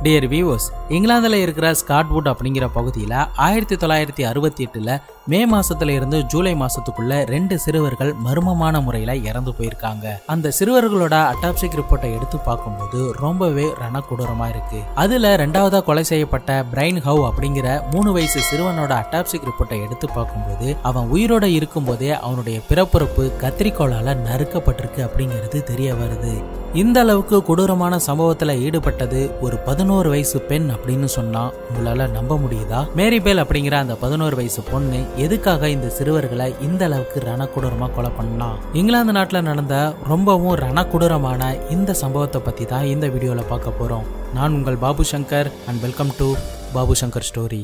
dear viewers இங்கிலாந்துல இருக்கிற ஸ்காட்வுட் அப்படிங்கிற பகுதியில் ஆயிரத்தி தொள்ளாயிரத்தி அறுபத்தி எட்டுல மே மாசத்துல இருந்து ஜூலை மாசத்துக்குள்ள ரெண்டு சிறுவர்கள் மர்மமான முறையில இறந்து போயிருக்காங்க அந்த சிறுவர்களோட அட்டாப்சிக் ரிப்போர்ட்டை எடுத்து பார்க்கும்போது ரொம்பவே ரணக்கொடூரமா இருக்கு அதுல ரெண்டாவதா கொலை செய்யப்பட்ட பிரைன் ஹவ் அப்படிங்கிற மூணு வயசு சிறுவனோட அட்டாப்சிக் ரிப்போர்ட்டை எடுத்து பார்க்கும்போது அவன் உயிரோட இருக்கும்போதே அவனுடைய பிறப்புறுப்பு கத்திரிக்கோளால நறுக்கப்பட்டிருக்கு அப்படிங்கிறது தெரிய வருது இந்த அளவுக்கு கொடூரமான சம்பவத்துல ஈடுபட்டது ஒரு பதினோரு வயசு பெண் அப்படின்னு சொன்னா உங்களால நம்ப முடியுதா மேரி பேல் அப்படிங்கிற அந்த பதினோரு வயசு பொண்ணு எதுக்காக இந்த சிறுவர்களை இந்த அளவுக்கு ரணக்கொடூரமா கொலை பண்ணா இங்கிலாந்து நாட்டுல நடந்த ரொம்பவும் ரணக்கொடூரமான இந்த சம்பவத்தை பத்தி தான் இந்த வீடியோல பார்க்க போறோம் நான் உங்கள் Babu Shankar and welcome to Babu Shankar story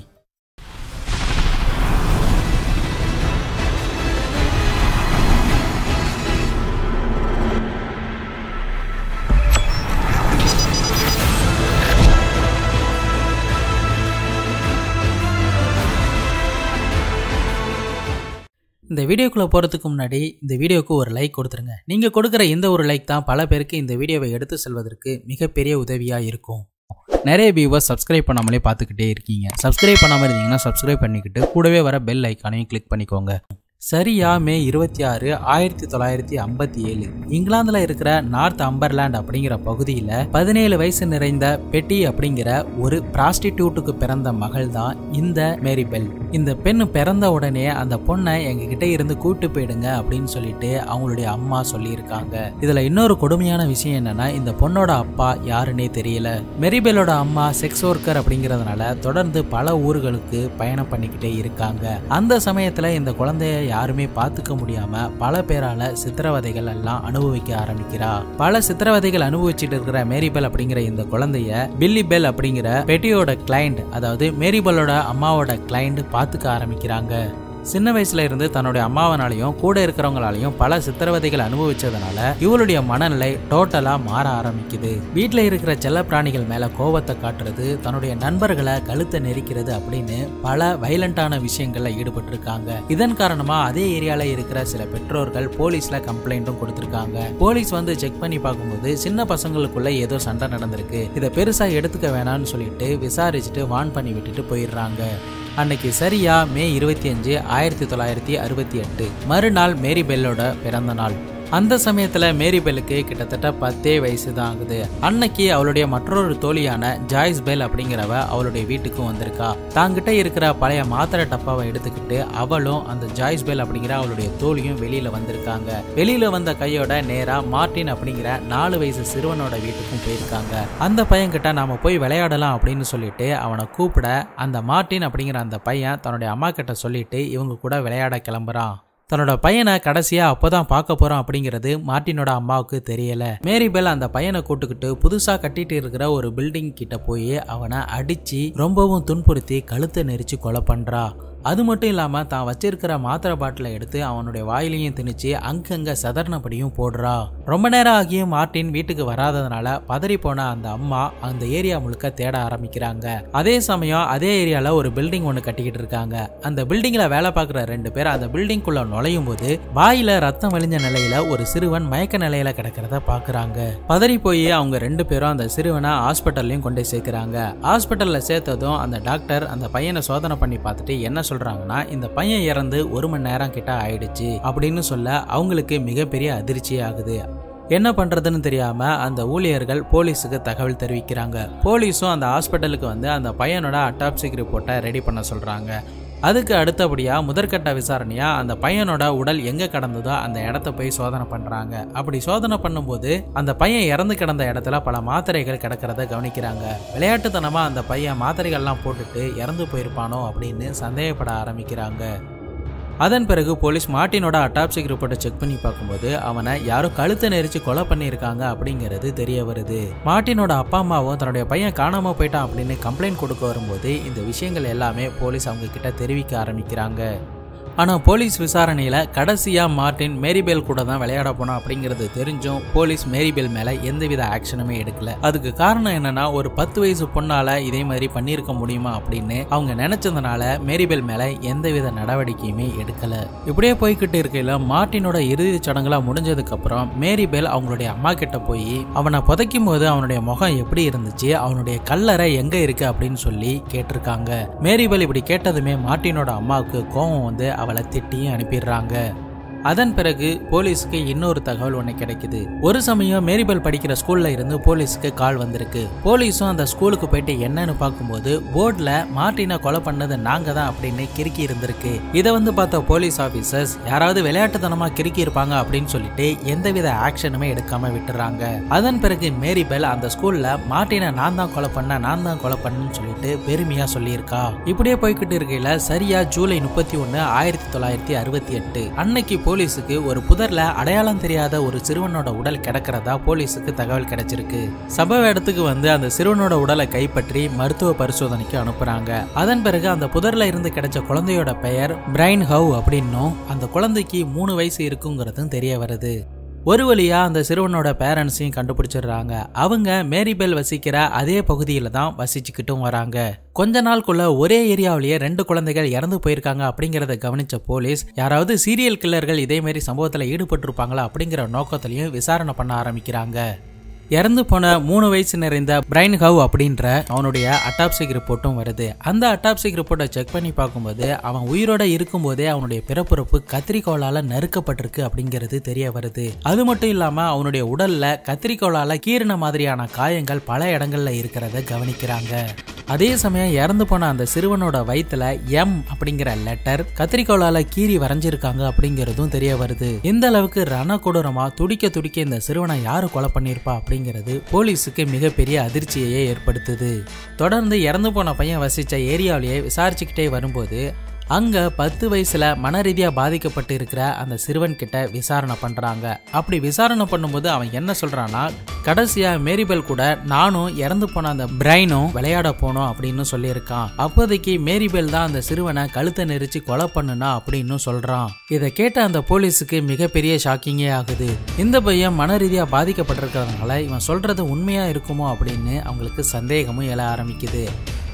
இந்த வீடியோக்குள்ள போறதுக்கு முன்னாடி இந்த வீடியோக்கு ஒரு லைக் கொடுத்துருங்க நீங்க கொடுக்குற இந்த ஒரு லைக் தான் பல பேருக்கு இந்த வீடியோவை எடுத்து செல்வதற்கு மிகப்பெரிய உதவியா இருக்கும் நிறைய வியூவர்ஸ் சப்ஸ்கிரைப் பண்ணாமலே பார்த்துக்கிட்டே இருக்கீங்க சப்ஸ்கிரைப் பண்ணாமல் இருந்தீங்கன்னா சப்ஸ்கிரைப் பண்ணிக்கிட்டு கூடவே வர பெல் ஐக்கானையும் கிளிக் பண்ணிக்கோங்க சரியா மே இருபத்தி ஆறு ஆயிரத்தி தொள்ளாயிரத்தி ஐம்பத்தி ஏழு இங்கிலாந்துல இருக்கிற நார்த் அம்பர்லாண்ட் அப்படிங்கிற பகுதியில பதினேழு வயசு நிறைந்த பெட்டி அப்படிங்கிற ஒரு பிராஸ்டிடியூட்டுக்கு பிறந்த மகள் தான் இந்த மேரி பெல் இந்த பெண் பிறந்த உடனே அந்த பொண்ணை எங்க கிட்ட இருந்து கூட்டு போயிடுங்க அப்படின்னு சொல்லிட்டு அவங்களுடைய அம்மா சொல்லியிருக்காங்க இதுல இன்னொரு கொடுமையான விஷயம் என்னன்னா இந்த பொண்ணோட அப்பா யாருன்னே தெரியல மெரிபெலோட அம்மா செக்ஸ் ஒர்க்கர் அப்படிங்கறதுனால தொடர்ந்து பல ஊர்களுக்கு பயணம் பண்ணிக்கிட்டே இருக்காங்க அந்த சமயத்துல இந்த குழந்தைய யாருமே பார்த்துக்க முடியாம பல பேரால சித்திரவதைகள் எல்லாம் அனுபவிக்க ஆரம்பிக்கிறா பல சித்திரவதைகள் அனுபவிச்சுட்டு இருக்கிற மேரிபெல் அப்படிங்கிற இந்த குழந்தைய பில்லி பெல் அப்படிங்கிற பெட்டியோட கிளைண்ட் அதாவது மேரிபெல்லோட அம்மாவோட கிளைண்ட் பார்த்துக்க ஆரம்பிக்கிறாங்க சின்ன வயசுல இருந்து தன்னுடைய அம்மாவனாலையும் கூட இருக்கிறவங்களாலையும் பல சித்திரவதைகள் அனுபவிச்சதுனால இவளுடைய மனநிலை டோட்டலா மாற ஆரம்பிக்குது வீட்டுல இருக்கிற செல்ல பிராணிகள் மேல கோபத்தை காட்டுறது தன்னுடைய நண்பர்களை கழுத்தை நெரிக்கிறது அப்படின்னு பல வைலண்டான விஷயங்கள்ல ஈடுபட்டு இருக்காங்க இதன் காரணமா அதே ஏரியால இருக்கிற சில பெற்றோர்கள் போலீஸ்ல கம்ப்ளைண்ட்டும் கொடுத்திருக்காங்க போலீஸ் வந்து செக் பண்ணி பார்க்கும்போது சின்ன பசங்களுக்குள்ள ஏதோ சண்டை நடந்திருக்கு இதை பெருசா எடுத்துக்க வேணாம்னு சொல்லிட்டு விசாரிச்சுட்டு வான் பண்ணி விட்டுட்டு போயிடுறாங்க அன்னைக்கு சரியா மே இருபத்தி அஞ்சு ஆயிரத்தி தொள்ளாயிரத்தி அறுபத்தி எட்டு மறுநாள் மேரி பெல்லோட பிறந்த நாள் அந்த சமயத்துல மேரி பெல்லுக்கு கிட்டத்தட்ட பத்தே வயசு தான் ஆகுது அன்னைக்கு அவளுடைய மற்றொரு தோழியான ஜாய்ஸ் பெல் அப்படிங்கிறவ அவளுடைய வீட்டுக்கும் வந்திருக்கா தாங்கிட்ட இருக்கிற பழைய மாத்திரை டப்பாவை எடுத்துக்கிட்டு அவளும் அந்த ஜாய்ஸ் பெல் அப்படிங்கிற அவளுடைய தோழியும் வெளியில வந்திருக்காங்க வெளியில வந்த கையோட நேரா மார்டின் அப்படிங்கிற நாலு வயசு சிறுவனோட வீட்டுக்கும் போயிருக்காங்க அந்த பையன் கிட்ட நாம போய் விளையாடலாம் அப்படின்னு சொல்லிட்டு அவனை கூப்பிட அந்த மார்டின் அப்படிங்கிற அந்த பையன் தன்னுடைய அம்மா கிட்ட சொல்லிட்டு இவங்க கூட விளையாட கிளம்புறான் தன்னோட பையனை கடைசியா அப்போதான் பார்க்க போறோம் அப்படிங்கிறது மார்ட்டினோட அம்மாவுக்கு தெரியல மேரி பெல் அந்த பையனை கூட்டுக்கிட்டு புதுசா கட்டிட்டு இருக்கிற ஒரு பில்டிங் கிட்ட போய் அவனை அடிச்சு ரொம்பவும் துன்புறுத்தி கழுத்தை நெரிச்சு கொலை பண்றா அது மட்டும் இல்லாம தான் வச்சிருக்கிற மாத்திரை பாட்டிலை எடுத்து அவனுடைய வாயிலையும் திணிச்சு அங்கங்க சதர்னபடியும் போடுறா ரொம்ப நேரம் ஆகியும் மார்ட்டின் வீட்டுக்கு வராததுனால பதறி போன அந்த அம்மா அந்த ஏரியா முழுக்க தேட ஆரம்பிக்கிறாங்க அதே சமயம் அதே ஏரியால ஒரு பில்டிங் ஒன்று கட்டிக்கிட்டு இருக்காங்க அந்த பில்டிங்ல வேலை பார்க்குற ரெண்டு பேர் அந்த பில்டிங்குள்ள நுழையும் போது வாயில ரத்தம் வழிஞ்ச நிலையில ஒரு சிறுவன் மயக்க நிலையில கிடக்கிறத பாக்குறாங்க பதறி போய் அவங்க ரெண்டு பேரும் அந்த சிறுவனை ஹாஸ்பிட்டல்லையும் கொண்டு சேர்க்கிறாங்க ஹாஸ்பிட்டல்ல சேர்த்ததும் அந்த டாக்டர் அந்த பையனை சோதனை பண்ணி பார்த்துட்டு என்ன சொல்றாங்கன்னா இந்த பையன் இறந்து ஒரு மணி நேரம் கிட்ட ஆயிடுச்சு அப்படின்னு சொல்ல அவங்களுக்கு மிகப்பெரிய அதிர்ச்சி ஆகுது என்ன பண்றதுன்னு தெரியாம அந்த ஊழியர்கள் போலீஸுக்கு தகவல் தெரிவிக்கிறாங்க போலீஸும் அந்த ஹாஸ்பிட்டலுக்கு வந்து அந்த பையனோட அட்டாப்சிக் ரிப்போர்ட்டை ரெடி பண்ண சொல்றாங்க அதுக்கு அடுத்தபடியா முதற்கட்ட விசாரணையா அந்த பையனோட உடல் எங்க கடந்ததோ அந்த இடத்த போய் சோதனை பண்றாங்க அப்படி சோதனை பண்ணும்போது அந்த பையன் இறந்து கிடந்த இடத்துல பல மாத்திரைகள் கிடக்கிறத கவனிக்கிறாங்க விளையாட்டுத்தனமா அந்த பையன் மாத்திரைகள்லாம் போட்டுட்டு இறந்து போயிருப்பானோ அப்படின்னு சந்தேகப்பட ஆரம்பிக்கிறாங்க அதன் பிறகு போலீஸ் மார்ட்டினோட அட்டாப்சிக் ரிப்போர்ட்டை செக் பண்ணி பார்க்கும்போது அவனை யாரோ கழுத்தை நெரிச்சு கொலை பண்ணியிருக்காங்க அப்படிங்கிறது தெரிய வருது மார்ட்டினோட அப்பா அம்மாவும் தன்னுடைய பையன் காணாம போயிட்டான் அப்படின்னு கம்ப்ளைண்ட் கொடுக்க வரும்போது இந்த விஷயங்கள் எல்லாமே போலீஸ் அவங்க கிட்ட தெரிவிக்க ஆரம்பிக்கிறாங்க ஆனா போலீஸ் விசாரணையில கடைசியா மார்ட்டின் மேரிபெல் கூட தான் விளையாட போனோம் அப்படிங்கிறது தெரிஞ்சும் போலீஸ் மேரிபெல் மேல எந்தவித ஆக்ஷனுமே எடுக்கல அதுக்கு காரணம் என்னன்னா ஒரு பத்து வயசு பொண்ணால இதே மாதிரி பண்ணியிருக்க முடியுமா அப்படின்னு அவங்க நினைச்சதுனால மேரிபெல் மேல எந்தவித நடவடிக்கையுமே எடுக்கல இப்படியே போய்கிட்டு இருக்கையில மார்ட்டினோட இறுதி சடங்குலாம் முடிஞ்சதுக்கு அப்புறம் மேரிபெல் அவங்களுடைய அம்மா கிட்ட போய் அவனை புதைக்கும் போது அவனுடைய முகம் எப்படி இருந்துச்சு அவனுடைய கல்லறை எங்க இருக்கு அப்படின்னு சொல்லி கேட்டிருக்காங்க மேரிபெல் இப்படி கேட்டதுமே மார்ட்டினோட அம்மாவுக்கு கோபம் வந்து அவளை திட்டியும் அனுப்பிடுறாங்க அதன் பிறகு போலீஸ்க்கு இன்னொரு தகவல் ஒன்று கிடைக்குது ஒரு சமயம் மேரிபெல் படிக்கிற ஸ்கூல்ல இருந்து போலீஸ்க்கு கால் வந்திருக்கு போலீஸும் அந்த ஸ்கூலுக்கு போயிட்டு என்னன்னு பார்க்கும்போது போர்டில் மார்ட்டினை கொலை பண்ணது நாங்க தான் அப்படின்னு கிறுக்கி இருந்திருக்கு இதை வந்து பார்த்த போலீஸ் ஆபீசர்ஸ் யாராவது விளையாட்டுத்தனமா கிறுக்கி இருப்பாங்க அப்படின்னு சொல்லிட்டு எந்தவித ஆக்ஷனுமே எடுக்காம விட்டுறாங்க அதன் பிறகு மேரிபெல் அந்த ஸ்கூல்ல மார்ட்டினை நான் தான் கொலை பண்ண நான் தான் கொலை பண்ணேன்னு சொல்லிட்டு பெருமையா சொல்லியிருக்கா இப்படியே போய்கிட்டு இருக்கையில சரியா ஜூலை முப்பத்தி ஒன்னு ஆயிரத்தி தொள்ளாயிரத்தி அறுபத்தி எட்டு அன்னைக்கு போலீஸுக்கு ஒரு புதர்ல அடையாளம் தெரியாத ஒரு சிறுவனோட உடல் கிடக்கிறதா போலீஸுக்கு தகவல் கிடைச்சிருக்கு சம்பவ இடத்துக்கு வந்து அந்த சிறுவனோட உடலை கைப்பற்றி மருத்துவ பரிசோதனைக்கு அனுப்புறாங்க அதன் பிறகு அந்த புதர்ல இருந்து கிடைச்ச குழந்தையோட பெயர் பிரைன் ஹவ் அப்படின்னும் அந்த குழந்தைக்கு மூணு வயசு இருக்குங்கிறதும் தெரிய வருது ஒரு வழியா அந்த சிறுவனோட பேரண்ட்ஸையும் கண்டுபிடிச்சிடுறாங்க அவங்க மேரிபெல் வசிக்கிற அதே பகுதியில தான் வசிச்சுக்கிட்டும் வராங்க கொஞ்ச நாளுக்குள்ள ஒரே ஏரியாவிலேயே ரெண்டு குழந்தைகள் இறந்து போயிருக்காங்க அப்படிங்கறத கவனிச்ச போலீஸ் யாராவது சீரியல் கில்லர்கள் இதே மாதிரி சம்பவத்துல ஈடுபட்டிருப்பாங்களா அப்படிங்கிற நோக்கத்திலையும் விசாரணை பண்ண ஆரம்பிக்கிறாங்க இறந்து போன மூணு வயசு நிறைந்த பிரைன் ஹவ் அப்படின்ற அவனுடைய அட்டாப்சிக் ரிப்போர்ட்டும் வருது அந்த அட்டாப்சிக் ரிப்போர்ட்டை செக் பண்ணி பார்க்கும்போது அவன் உயிரோட இருக்கும்போதே அவனுடைய பிறப்புறுப்பு கத்திரிக்கோளால நறுக்கப்பட்டிருக்கு அப்படிங்கிறது தெரிய வருது அது மட்டும் இல்லாம அவனுடைய உடல்ல கத்திரிக்கோளால கீறின மாதிரியான காயங்கள் பல இடங்கள்ல இருக்கிறத கவனிக்கிறாங்க அதே சமயம் இறந்து போன அந்த சிறுவனோட வயித்துல எம் அப்படிங்கிற லெட்டர் கத்திரிக்கோளால கீறி வரைஞ்சிருக்காங்க அப்படிங்கிறதும் தெரிய வருது இந்த அளவுக்கு ரண கொடூரமா துடிக்க துடிக்க இந்த சிறுவனை யாரு கொலை பண்ணியிருப்பா அப்படிங்கிறது போலீஸுக்கு மிகப்பெரிய அதிர்ச்சியையே ஏற்படுத்துது தொடர்ந்து இறந்து போன பையன் வசிச்ச ஏரியாவிலேயே விசாரிச்சுக்கிட்டே வரும்போது அங்க பத்து வயசுல மன ரீதியா பாதிக்கப்பட்டு இருக்கிற அந்த சிறுவன் கிட்ட விசாரணை பண்றாங்க அப்படி விசாரணை பண்ணும்போது அவன் என்ன சொல்றான்னா கடைசியா மேரிபெல் கூட நானும் இறந்து போன அந்த பிரைனும் விளையாட போனோம் அப்படின்னு சொல்லியிருக்கான் அப்போதைக்கு மேரிபெல் தான் அந்த சிறுவனை கழுத்தை நெரிச்சு கொலை பண்ணுனா அப்படின்னு சொல்றான் இதை கேட்ட அந்த போலீஸுக்கு மிகப்பெரிய ஷாக்கிங்கே ஆகுது இந்த பையன் மன ரீதியா பாதிக்கப்பட்டிருக்கிறதுனால இவன் சொல்றது உண்மையா இருக்குமோ அப்படின்னு அவங்களுக்கு சந்தேகமும் எழ ஆரம்பிக்குது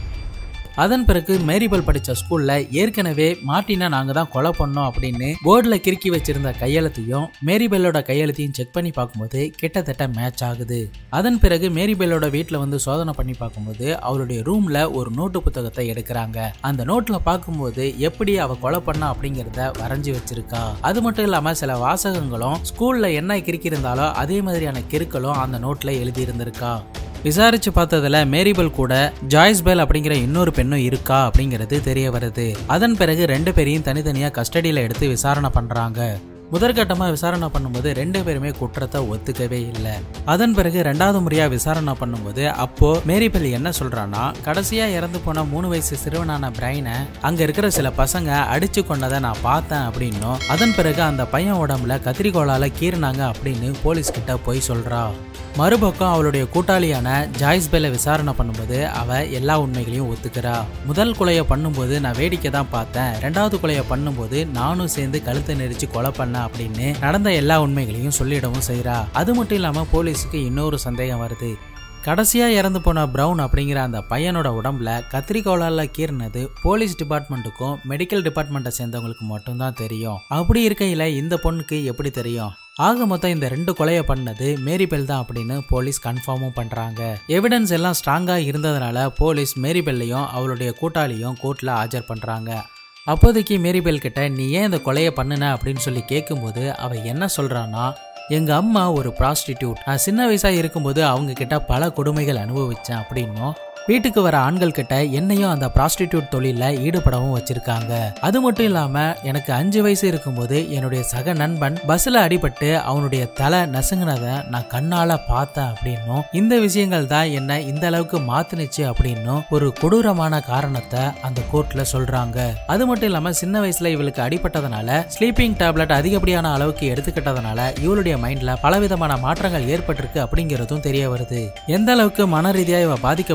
அதன் பிறகு மேரிபல் படிச்ச ஸ்கூல்ல ஏற்கனவே மார்ட்டினை நாங்க தான் கொலை பண்ணோம் அப்படின்னு போர்டில் கிறுக்கி வச்சிருந்த கையெழுத்தையும் மேரிபெல்லோட கையெழுத்தையும் செக் பண்ணி பார்க்கும்போது கிட்டத்தட்ட மேட்ச் ஆகுது அதன் பிறகு மேரிபெல்லோட வீட்டில் வந்து சோதனை பண்ணி பார்க்கும்போது அவருடைய ரூம்ல ஒரு நோட்டு புத்தகத்தை எடுக்கிறாங்க அந்த நோட்ல பார்க்கும்போது எப்படி அவ கொலை பண்ணா அப்படிங்கிறத வரைஞ்சி வச்சிருக்கா அது மட்டும் இல்லாம சில வாசகங்களும் ஸ்கூல்ல என்ன கிறுக்கி இருந்தாலோ அதே மாதிரியான கிறுக்களும் அந்த நோட்ல எழுதி இருந்திருக்கா விசாரிச்சு பார்த்ததுல மேரிபல் கூட ஜாய்ஸ் பெல் அப்படிங்கிற இன்னொரு பெண்ணும் இருக்கா அப்படிங்கிறது தெரிய வருது அதன் பிறகு ரெண்டு பேரையும் தனித்தனியா கஸ்டடியில எடுத்து விசாரணை பண்றாங்க முதற்கட்டமாக விசாரணை பண்ணும்போது ரெண்டு பேருமே குற்றத்தை ஒத்துக்கவே இல்லை அதன் பிறகு ரெண்டாவது முறையாக விசாரணை பண்ணும்போது அப்போ மேரிபெல் என்ன சொல்றான்னா கடைசியா இறந்து போன மூணு வயசு சிறுவனான பிரைனை அங்க இருக்கிற சில பசங்க அடிச்சு கொண்டதை நான் பார்த்தேன் அப்படின்னும் அதன் பிறகு அந்த பையன் உடம்புல கத்திரிக்கோளால கீறினாங்க அப்படின்னு போலீஸ் கிட்ட போய் சொல்றா மறுபக்கம் அவளுடைய கூட்டாளியான ஜாய்ஸ் பெல்ல விசாரணை பண்ணும்போது அவ எல்லா உண்மைகளையும் ஒத்துக்கிறா முதல் கொலையை பண்ணும்போது நான் வேடிக்கை தான் பார்த்தேன் ரெண்டாவது கொலையை பண்ணும்போது நானும் சேர்ந்து கழுத்தை நெரிச்சு கொலை பண்ணேன் அப்படின்னு நடந்த எல்லா உண்மைகளையும் சொல்லிடவும் செய்றா அது மட்டும் இல்லாம போலீஸுக்கு இன்னொரு சந்தேகம் வருது கடைசியா இறந்து போன பிரவுன் அப்படிங்கிற அந்த பையனோட உடம்புல கத்திரிக்கோளால கீறினது போலீஸ் டிபார்ட்மெண்ட்டுக்கும் மெடிக்கல் டிபார்ட்மெண்ட்டை சேர்ந்தவங்களுக்கு மட்டும்தான் தெரியும் அப்படி இருக்கையில இந்த பொண்ணுக்கு எப்படி தெரியும் ஆக மொத்தம் இந்த ரெண்டு கொலையை பண்ணது மேரிபெல் தான் அப்படின்னு போலீஸ் கன்ஃபார்மும் பண்றாங்க எவிடன்ஸ் எல்லாம் ஸ்ட்ராங்கா இருந்ததுனால போலீஸ் மேரிபெல்லையும் அவளுடைய கூட்டாளியும் கோர்ட்ல ஆஜர் பண்றாங்க அப்போதைக்கு மேரிபெல் கிட்ட நீ ஏன் இந்த கொலையை பண்ணுன அப்படின்னு சொல்லி கேட்கும்போது அவ என்ன சொல்றான்னா எங்க அம்மா ஒரு ப்ராஸ்டிடியூட் நான் சின்ன வயசா இருக்கும்போது அவங்க கிட்ட பல கொடுமைகள் அனுபவிச்சேன் அப்படின்னும் வீட்டுக்கு வர ஆண்கள் கிட்ட என்னையும் அந்த ப்ராஸ்டிடியூட் தொழில ஈடுபடவும் வச்சிருக்காங்க அது மட்டும் இல்லாம எனக்கு அஞ்சு வயசு இருக்கும்போது என்னுடைய சக நண்பன் பஸ்ல அடிபட்டு அவனுடைய தலை நசுங்கினதை நான் கண்ணால பார்த்தேன் அப்படின்னும் இந்த விஷயங்கள் தான் என்ன இந்த அளவுக்கு மாத்துனுச்சு அப்படின்னும் ஒரு கொடூரமான காரணத்தை அந்த கோர்ட்ல சொல்றாங்க அது மட்டும் இல்லாம சின்ன வயசுல இவளுக்கு அடிபட்டதுனால ஸ்லீப்பிங் டேப்லெட் அதிகப்படியான அளவுக்கு எடுத்துக்கிட்டதுனால இவளுடைய மைண்ட்ல பலவிதமான மாற்றங்கள் ஏற்பட்டிருக்கு அப்படிங்கிறதும் தெரிய வருது எந்த அளவுக்கு மன ரீதியா இவ பாதிக்கப்பட்டிருக்கா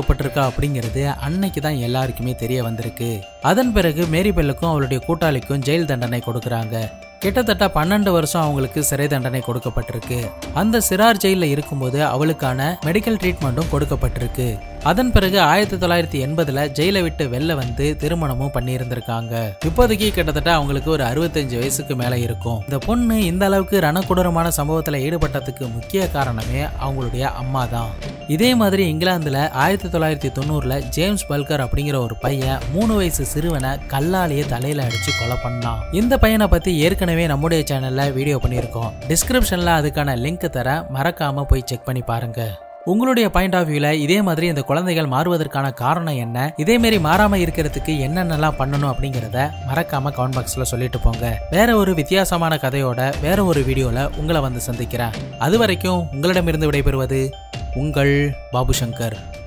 பண்ணியிருக்கா அப்படிங்கிறது அன்னைக்கு தான் எல்லாருக்குமே தெரிய வந்திருக்கு அதன் பிறகு மேரி பெல்லுக்கும் அவளுடைய கூட்டாளிக்கும் ஜெயில் தண்டனை கொடுக்கறாங்க கிட்டத்தட்ட பன்னெண்டு வருஷம் அவங்களுக்கு சிறை தண்டனை கொடுக்கப்பட்டிருக்கு அந்த சிறார் ஜெயில இருக்கும்போது அவளுக்கான மெடிக்கல் ட்ரீட்மெண்ட்டும் கொடுக்கப்பட்டிருக்கு அதன் பிறகு ஆயிரத்தி தொள்ளாயிரத்தி எண்பதுல ஜெயிலை விட்டு வெளில வந்து திருமணமும் பண்ணியிருந்திருக்காங்க இப்போதைக்கு கிட்டத்தட்ட அவங்களுக்கு ஒரு அறுபத்தஞ்சு வயசுக்கு மேல இருக்கும் இந்த பொண்ணு இந்த அளவுக்கு ரணக்கொடூரமான சம்பவத்துல ஈடுபட்டதுக்கு முக்கிய காரணமே அவங்களுடைய அம்மா தான் இதே மாதிரி இங்கிலாந்துல ஆயிரத்தி தொள்ளாயிரத்தி தொண்ணூறுல ஜேம்ஸ் பல்கர் அப்படிங்கிற ஒரு பையன் மூணு வயசு சிறுவனை கல்லாலேயே தலையில அடிச்சு கொலை பண்ணான் இந்த பையனை பத்தி ஏற்கனவே நம்முடைய சேனல்ல வீடியோ பண்ணியிருக்கோம் டிஸ்கிரிப்ஷன்ல அதுக்கான லிங்க் தர மறக்காம போய் செக் பண்ணி பாருங்க உங்களுடைய பாயிண்ட் ஆஃப் வியூல இதே மாதிரி இந்த குழந்தைகள் மாறுவதற்கான காரணம் என்ன இதே மாதிரி மாறாம இருக்கிறதுக்கு என்னென்னலாம் பண்ணணும் அப்படிங்கிறத மறக்காம கமெண்ட் பாக்ஸ்ல சொல்லிட்டு போங்க வேற ஒரு வித்தியாசமான கதையோட வேற ஒரு வீடியோல உங்களை வந்து சந்திக்கிறேன் அது வரைக்கும் உங்களிடமிருந்து விடைபெறுவது உங்கள் பாபு சங்கர்